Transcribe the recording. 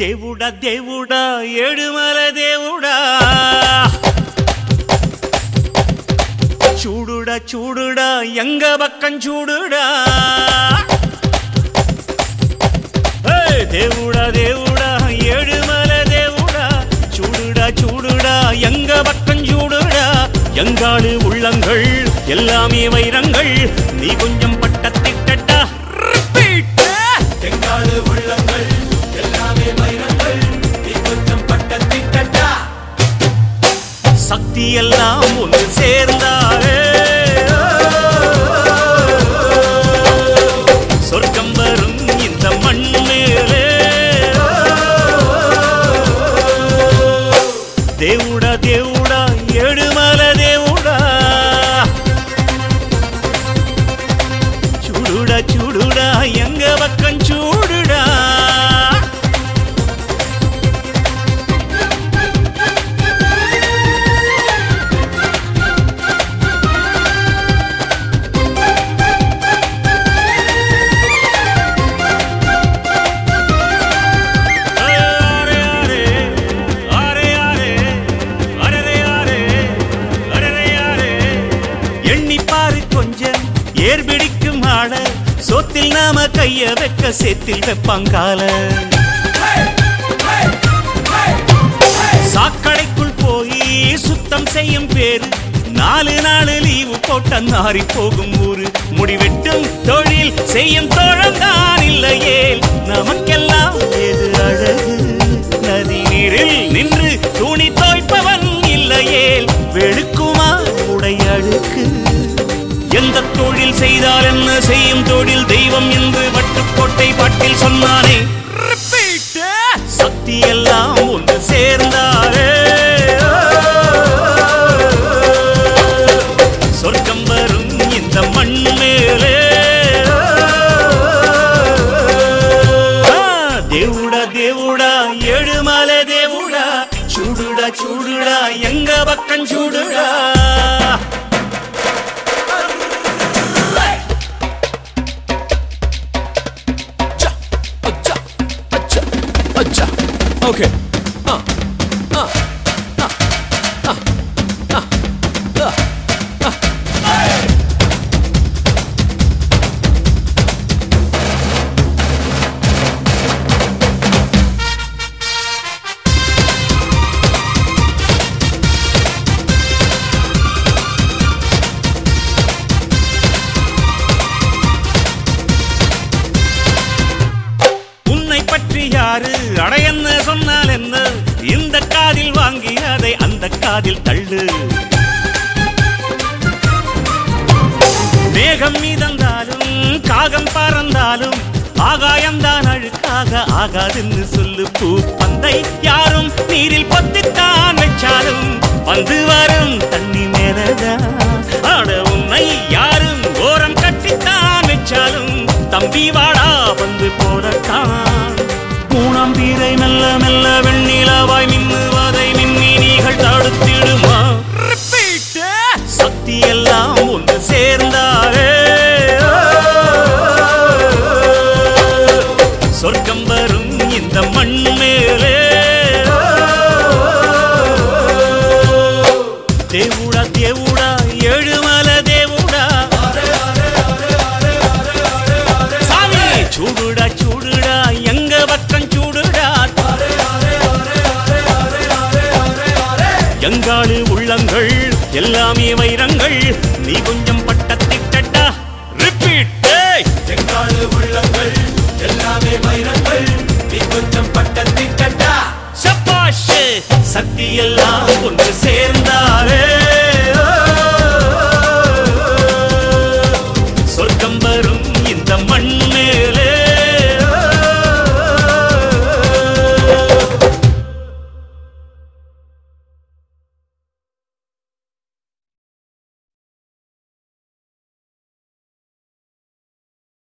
దేవుడా దేవుడా ఏడుమల దేవుడా చూడుడా చూడుడా ఎంగ పక్కం చూడుడా ஏய், దేవుడా దేవుడా ஏழுமல దేవుడా చూడుடா చూడుடா எங்க பக்கம் చూడుடா எங்காடு உள்ளங்கள் எல்லாமே வைரங்கள் நீ கொஞ்சம் பட்டத்திட்டா Repeat. எங்காடு உள்ளங்கள் எல்லாமே வைரங்கள் நீ கொஞ்சம் பட்டத்திட்டா சக்தி எல்லாம் ஒன்று சேர்ந்தாரே சொர்க்கம் வரும் இந்த மண் மேலே దేవుడా దేవుడా ఏడుమల దేవుడా చూడుడా చూడుడా ఎంగ పక్కం చూడుడా அரே அரே அரே அரே அரே அரே அரே அரே எண்ணி பாரு கொஞ்சம் ஏர் பிடிக்கும் ஆள சோத்தில் நாம கைய வைக்க சேத்தில் வைப்பாங்கால சாக்கடைக்குள் போய் சுத்தம் செய்யும் பேரு நாலு நாலு லீவு போட்ட நாரி போகும் ஊரு முடிவெட்டும் தொழில் செய்யும் தோழந்தான் இல்லையே நமக்கெல்லாம் எது அழகு நதி நீரில் நின்று துணி தோய்ப்பவன் இல்லையே வெளுக்குமா உடை அழுக்கு எந்த தொழில் செய்தால் என்ன செய்யும் தொழில் தெய்வம் என்று வட்டுக்கோட்டை பாட்டில் சொன்னானே Repeat. சக்தி எல்லாம் ஒன்று சேர்ந்தாரே சொர்க்கம் வரும் இந்த மண் மேலே ஆ, దేవుడా దేవుడా ఏడుమల దేవుడా చూడుడా చూడుడా ఎంగ పక్కం చూడుడా அச்சா அச்சா அச்சா ஓகே ஆ ஆ ஆ ஆ ஆ ஆ உன்னை பற்றி யாரு அடையன்னு சொன்னால் என்ன இந்த காதில் வாங்கி அதை அந்த காதில் தள்ளு மேகம் மீதந்தாலும் காகம் பறந்தாலும் ஆகாயம்தான் அழுக்காக ஆகாதுன்னு சொல்லு பூ பந்தை யாரும் நீரில் பொத்தித்தான் வச்சாலும் வந்து வரும் தண்ணி மேலதான் ஆட உன்னை யாரும் ஓரம் கட்டித்தான் வச்சாலும் தம்பி வாடா வந்து போடத்தான் மூணாம் பீரை மெல்ல மெல்ல வெண்ணிலவாய் மின்னுவதை மின்மினிகள் தடுத்திடுமா Repeat. சக்தி எல்லாம் ஒன்று சேர்ந்தாரே சொர்க்கம் வரும் இந்த மண் மேலே దేవుడా దేవుడా ఏడుమల దేవుడా சாமி చూడుడా చూడుడా ఎంగ పక్కం చూడుడా எங்காடு உள்ளங்கள் எல்லாமே வைரங்கள் நீ கொஞ்சம் பட்டத்திட்டா ரிப்பீட் எங்காடு உள்ளங்கள் எல்லாமே வைரங்கள் நீ கொஞ்சம் பட்டத்திட்டா சப்பாஷ் சக்தி எல்லாம் ஒன்று சேர்ந்தாரே சொர்க்கம் வரும் இந்த மண்